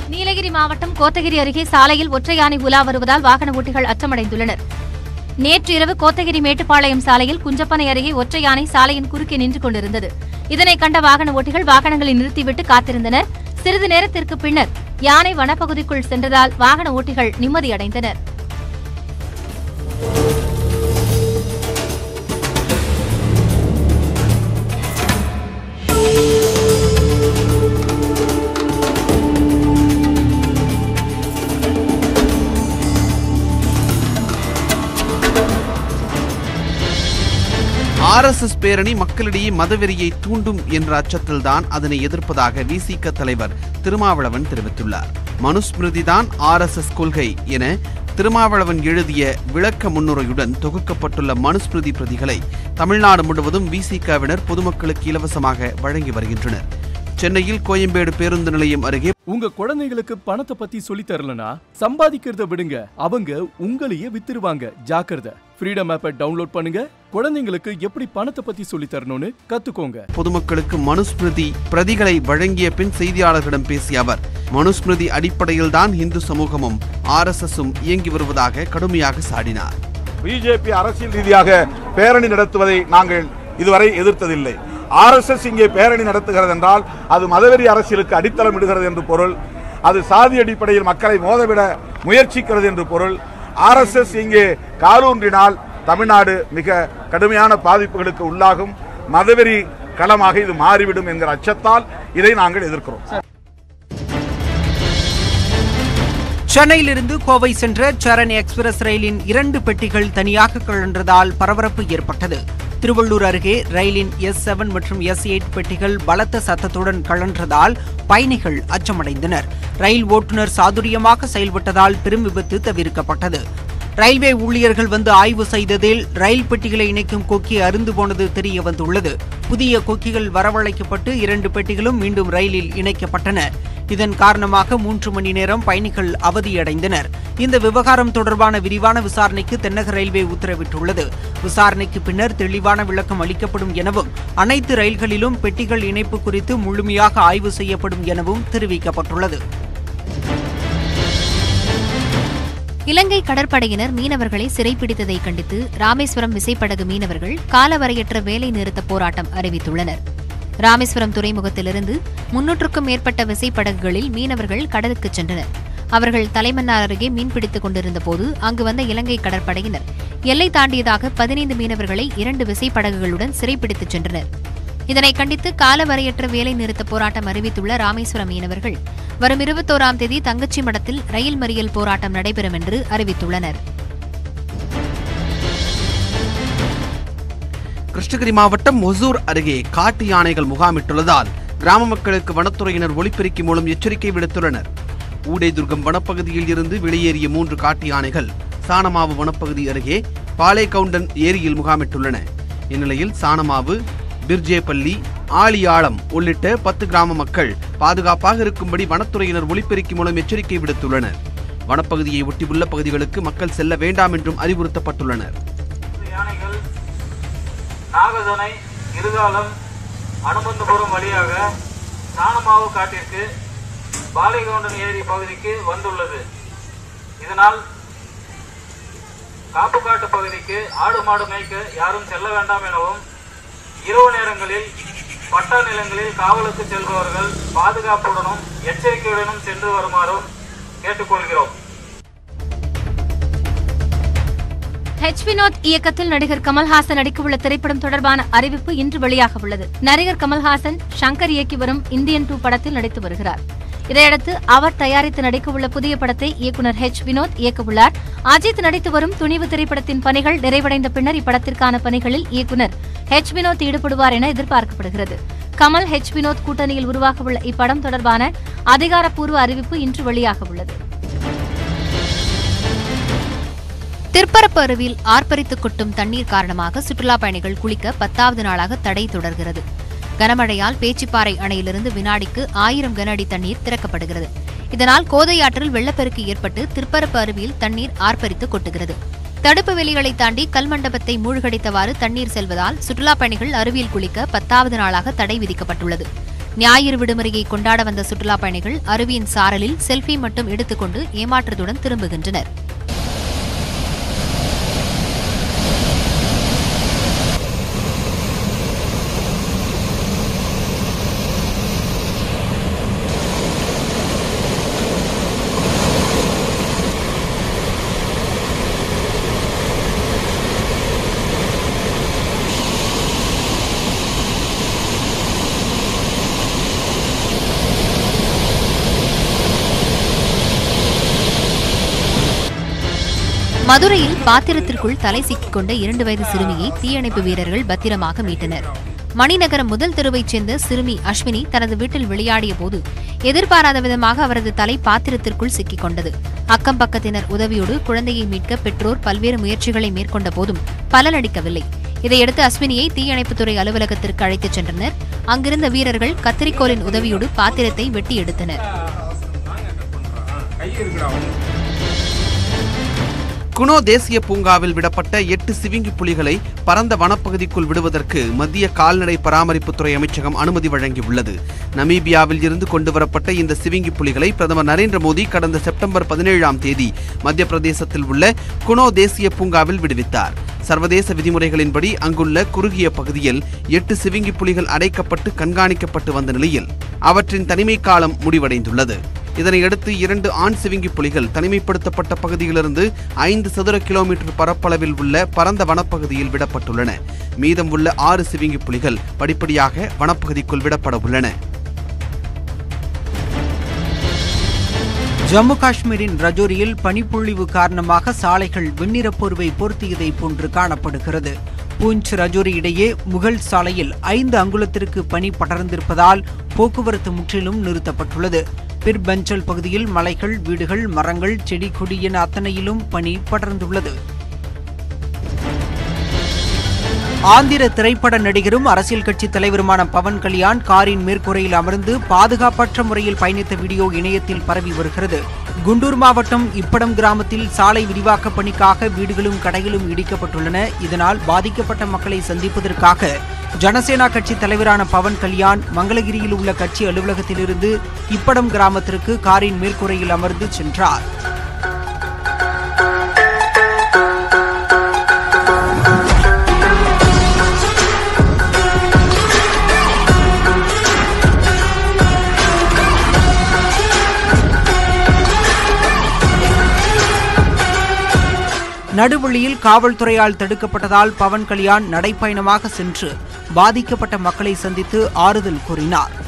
நீலகிரி மாவட்டம் கோத்தகிரி அருகே சாலையில் ஒற்றை யானை உலா வருவதால் வாகன ஓட்டிகள் அச்சமடைந்துள்ளனர் நேற்று இரவு கோத்தகிரி மேட்டுப்பாளையம் சாலையில் குஞ்சப்பனை அருகே ஒற்றை யானை சாலையின் குறுக்கே நின்று கொண்டிருந்தது இதனை கண்ட வாகன ஓட்டிகள் வாகனங்களை நிறுத்திவிட்டு காத்திருந்தனர் சிறிது நேரத்திற்கு பின்னர் யானை வனப்பகுதிக்குள் சென்றதால் வாகன ஓட்டிகள் நிம்மதியடைந்தனர் ஆர்எஸ்எஸ் பேரணி மக்களிடையே மதவெறியை தூண்டும் என்ற அச்சத்தில்தான் அதனை எதிர்ப்பதாக விசிக தலைவர் திருமாவளவன் தெரிவித்துள்ளார் மனுஸ்மிருதிதான் ஆர்எஸ்எஸ் கொள்கை என திருமாவளவன் எழுதிய விளக்க முன்னுரையுடன் தொகுக்கப்பட்டுள்ள மனுஸ்மிருதி பிரதிகளை தமிழ்நாடு முழுவதும் விசிகவினர் பொதுமக்களுக்கு இலவசமாக வழங்கி வருகின்றனர் சென்னையில் கோயம்பேடு பேருந்து நிலையம் அருகே உங்க குழந்தைங்களுக்கு பணத்தை பத்தி சொல்லி தரலனா சம்பாதிக்கிறத விடுங்க அவங்க உங்களையே வித்துருவாங்க ஜாக்கிரதை ஃப்ரீடம் ஆப்பை டவுன்லோட் பண்ணுங்க குழந்தைங்களுக்கு எப்படி பணத்தை பத்தி சொல்லி தரணும்னு கத்துக்கோங்க பொதுமக்களுக்கு மனுஸ்மிருதி பிரதிகளை வழங்கிய பின் செய்தியாளர்களிடம் பேசிய அவர் மனுஸ்மிருதி அடிப்படையில்தான் இந்து சமூகமும் ஆர்எஸ்எஸும் இயங்கி வருவதாக கடுமையாக சாடினார் பிஜேபி அரசியல் ரீதியாக பேரணி நடத்துவதை நாங்கள் இதுவரை எதிர்த்ததில்லை ஆர்எஸ்எஸ் இங்கே பேரணி நடத்துகிறது என்றால் அது மதவெறி அரசியலுக்கு அடித்தளம் இடுகிறது என்று பொருள் அது சாதி அடிப்படையில் மக்களை மோதவிட முயற்சிக்கிறது என்று பொருள் ஆர்எஸ்எஸ் இங்கே காலூன்றினால் தமிழ்நாடு மிக கடுமையான பாதிப்புகளுக்கு உள்ளாகும் மதவெறி களமாக இது மாறிவிடும் என்கிற அச்சத்தால் இதை நாங்கள் எதிர்க்கிறோம் சென்னையிலிருந்து கோவை சென்ற சரண் எக்ஸ்பிரஸ் ரயிலின் இரண்டு பெட்டிகள் தனியாக கழன்றதால் பரபரப்பு ஏற்பட்டது திருவள்ளூர் அருகே ரயிலின் எஸ் செவன் மற்றும் எஸ் எயிட் பெட்டிகள் பலத்த சத்தத்துடன் கழன்றதால் பயணிகள் அச்சமடைந்தனர் ரயில் ஓட்டுநர் சாதுரியமாக செயல்பட்டதால் பெரும் விபத்து தவிர்க்கப்பட்டது ரயில்வே ஊழியர்கள் வந்து ஆய்வு செய்ததில் ரயில் பெட்டிகளை இணைக்கும் கொக்கி அருந்து போனது தெரிய வந்துள்ளது புதிய கொக்கிகள் வரவழைக்கப்பட்டு இரண்டு பெட்டிகளும் மீண்டும் ரயிலில் இணைக்கப்பட்டன இதன் காரணமாக மூன்று மணி நேரம் பயணிகள் அவதியடைந்தனர் இந்த விவகாரம் தொடர்பான விரிவான விசாரணைக்கு தென்னக ரயில்வே உத்தரவிட்டுள்ளது விசாரணைக்கு பின்னர் தெளிவான விளக்கம் அளிக்கப்படும் எனவும் அனைத்து ரயில்களிலும் பெட்டிகள் இணைப்பு குறித்து முழுமையாக ஆய்வு செய்யப்படும் எனவும் தெரிவிக்கப்பட்டுள்ளது இலங்கை கடற்படையினர் மீனவர்களை சிறைப்பிடித்ததை கண்டித்து ராமேஸ்வரம் விசைப்படகு மீனவர்கள் காலவரையற்ற வேலை நிறுத்த போராட்டம் அறிவித்துள்ளனர் ராமேஸ்வரம் துறைமுகத்திலிருந்து முன்னூற்றுக்கும் மேற்பட்ட விசைப்படகுகளில் மீனவர்கள் கடலுக்கு சென்றனர் அவர்கள் தலைமன்னார் அருகே மீன்பிடித்துக் கொண்டிருந்த போது அங்கு வந்த இலங்கை கடற்படையினர் எல்லை தாண்டியதாக பதினைந்து மீனவர்களை இரண்டு விசைப்படகுகளுடன் சிறைப்பிடித்துச் சென்றனர் இதனை கண்டித்து காலவரையற்ற வேலை நிறுத்த போராட்டம் அறிவித்துள்ள ராமேஸ்வரம் மீனவர்கள் வரும் இருபத்தோராம் தேதி தங்கச்சி மடத்தில் ரயில் மறியல் போராட்டம் நடைபெறும் என்று அறிவித்துள்ளனர் கிருஷ்ணகிரி மாவட்டம் ஒசூர் அருகே காட்டு யானைகள் முகாமிட்டுள்ளதால் கிராம மக்களுக்கு வனத்துறையினர் ஒலிபெருக்கி மூலம் எச்சரிக்கை விடுத்துள்ளனர் ஊடேதுர்கம் வனப்பகுதியில் இருந்து வெளியேறிய மூன்று காட்டு யானைகள் சாணமாவு வனப்பகுதி அருகே பாலேகவுண்டன் ஏரியில் முகாமிட்டுள்ளன இந்நிலையில் சாணமாவு பிர்ஜேபள்ளி ஆலியாளம் உள்ளிட்ட பத்து கிராம மக்கள் பாதுகாப்பாக இருக்கும்படி வனத்துறையினர் ஒலிபெருக்கி மூலம் எச்சரிக்கை விடுத்துள்ளனர் வனப்பகுதியை ஒட்டியுள்ள பகுதிகளுக்கு மக்கள் செல்ல வேண்டாம் என்றும் அறிவுறுத்தப்பட்டுள்ளனர் யானைகள் நாகதனை இருகாலம் அனுமந்தபுரம் வழியாக சாணமாவு காட்டிற்கு பாலைகவுண்டன் ஏரி பகுதிக்கு வந்துள்ளது இதனால் காப்புக்காட்டு பகுதிக்கு ஆடு மாடு மேய்க்க யாரும் செல்ல வேண்டாம் எனவும் இரவு நேரங்களில் பட்டா நிலங்களில் காவலுக்கு செல்பவர்கள் பாதுகாப்புடனும் எச்சரிக்கையுடனும் சென்று வருமாறும் கேட்டுக்கொள்கிறோம் ஹெச் வினோத் இயக்கத்தில் நடிகர் கமல்ஹாசன் நடிக்கவுள்ள திரைப்படம் தொடர்பான அறிவிப்பு இன்று வெளியாக உள்ளது நடிகர் கமல்ஹாசன் ஷங்கர் இயக்கி வரும் இந்தியன் டூ படத்தில் நடித்து வருகிறார் இதையடுத்து அவர் தயாரித்து நடிக்கவுள்ள புதிய படத்தை இயக்குனர் ஹெச் வினோத் இயக்கவுள்ளார் அஜித் நடித்து வரும் துணிவு திரைப்படத்தின் பணிகள் நிறைவடைந்த பின்னர் இப்படத்திற்கான பணிகளில் இயக்குனர் ஹெச் வினோத் ஈடுபடுவார் என எதிர்பார்க்கப்படுகிறது கமல் ஹெச் வினோத் கூட்டணியில் உருவாகவுள்ள இப்படம் தொடர்பான அதிகாரப்பூர்வ அறிவிப்பு இன்று வெளியாக உள்ளது திருப்பரப்பு அருவியில் ஆர்ப்பரித்து கொட்டும் தண்ணீர் காரணமாக சுற்றுலாப் பயணிகள் குளிக்க பத்தாவது நாளாக தடை தொடர்கிறது கனமழையால் பேச்சிப்பாறை அணையிலிருந்து வினாடிக்கு ஆயிரம் கன அடி தண்ணீர் திறக்கப்படுகிறது இதனால் கோதையாற்றில் வெள்ளப்பெருக்கு ஏற்பட்டு திருப்பரப்பு அருவியில் தண்ணீர் ஆர்ப்பரித்து கொட்டுகிறது தடுப்பு வேலிகளை தாண்டி கல்மண்டபத்தை மூழ்கடித்தவாறு தண்ணீர் செல்வதால் சுற்றுலாப் பயணிகள் அருவியில் குளிக்க பத்தாவது நாளாக தடை விதிக்கப்பட்டுள்ளது ஞாயிறு விடுமுறையை கொண்டாட வந்த சுற்றுலாப் பயணிகள் அருவியின் சாரலில் செல்ஃபி மட்டும் எடுத்துக்கொண்டு ஏமாற்றத்துடன் திரும்புகின்றனர் மதுரையில் பாத்திரத்திற்குள் தலை சிக்கிக் கொண்ட இரண்டு வயது சிறுமியை தீயணைப்பு வீரர்கள் பத்திரமாக மீட்டனர் மணிநகரம் முதல் தெருவைச் சேர்ந்த சிறுமி அஸ்வினி தனது வீட்டில் விளையாடிய போது எதிர்பாராத விதமாக அவரது தலை பாத்திரத்திற்குள் சிக்கிக் கொண்டது அக்கம் பக்கத்தினர் உதவியோடு குழந்தையை மீட்க பெற்றோர் பல்வேறு முயற்சிகளை மேற்கொண்ட போதும் பலனளிக்கவில்லை இதையடுத்து அஸ்வினியை தீயணைப்புத்துறை அலுவலகத்திற்கு அழைத்துச் சென்றனர் அங்கிருந்த வீரர்கள் கத்திரிக்கோலின் உதவியோடு பாத்திரத்தை வெட்டி எடுத்தனர் குணோ தேசிய பூங்காவில் விடப்பட்ட எட்டு சிவிங்கி புலிகளை பரந்த வனப்பகுதிக்குள் விடுவதற்கு மத்திய கால்நடை பராமரிப்புத்துறை அமைச்சகம் அனுமதி வழங்கியுள்ளது நமீபியாவில் இருந்து கொண்டுவரப்பட்ட இந்த சிவிங்கி புலிகளை பிரதமர் நரேந்திர மோடி கடந்த செப்டம்பர் பதினேழாம் தேதி மத்திய பிரதேசத்தில் உள்ள குணோ தேசிய பூங்காவில் விடுவித்தார் சர்வதேச விதிமுறைகளின்படி அங்குள்ள குறுகிய பகுதியில் எட்டு சிவிங்கி புலிகள் அடைக்கப்பட்டு கண்காணிக்கப்பட்டு வந்த நிலையில் அவற்றின் தனிமை காலம் முடிவடைந்துள்ளது இதனையடுத்து இரண்டு ஆண் சிவிங்கி புலிகள் தனிமைப்படுத்தப்பட்ட பகுதியிலிருந்து ஐந்து சதுர கிலோமீட்டர் பரப்பளவில் உள்ள பரந்த வனப்பகுதியில் விடப்பட்டுள்ளன மீதம் உள்ள ஆறு சிவிங்கி புலிகள் படிப்படியாக வனப்பகுதிக்குள் விடப்பட உள்ளன ஜம்மு காஷ்மீரின் ரஜோரியில் பனிப்பொழிவு காரணமாக சாலைகள் வெண்ணிற போர்வை பொருத்தியதை போன்று காணப்படுகிறது பூஞ்ச் ரஜோரி இடையே முகல் சாலையில் ஐந்து அங்குலத்திற்கு பனி படர்ந்திருப்பதால் போக்குவரத்து முற்றிலும் நிறுத்தப்பட்டுள்ளது பிர்பஞ்சல் பகுதியில் மலைகள் வீடுகள் மரங்கள் செடி கொடி என அத்தனையிலும் பனி படர்ந்துள்ளது ஆந்திர திரைப்பட நடிகரும் அரசியல் கட்சி தலைவருமான பவன் கல்யாண் காரின் மேற்கூரையில் அமர்ந்து பாதுகாப்பற்ற முறையில் பயணித்த வீடியோ இணையத்தில் பரவி வருகிறது குண்டூர் மாவட்டம் இப்படம் கிராமத்தில் சாலை விரிவாக்க பணிக்காக வீடுகளும் கடைகளும் இடிக்கப்பட்டுள்ளன இதனால் பாதிக்கப்பட்ட மக்களை சந்திப்பதற்காக ஜனசேனா கட்சி தலைவரான பவன் கல்யாண் மங்களகிரியில் உள்ள கட்சி அலுவலகத்திலிருந்து இப்படம் கிராமத்திற்கு காரின் மேற்கூரையில் அமர்ந்து சென்றார் நடுவழியில் காவல்துறையால் தடுக்கப்பட்டதால் பவன் கல்யாண் நடைப்பயணமாக சென்று பாதிக்கப்பட்ட மக்களை சந்தித்து ஆறுதல் கூறினார்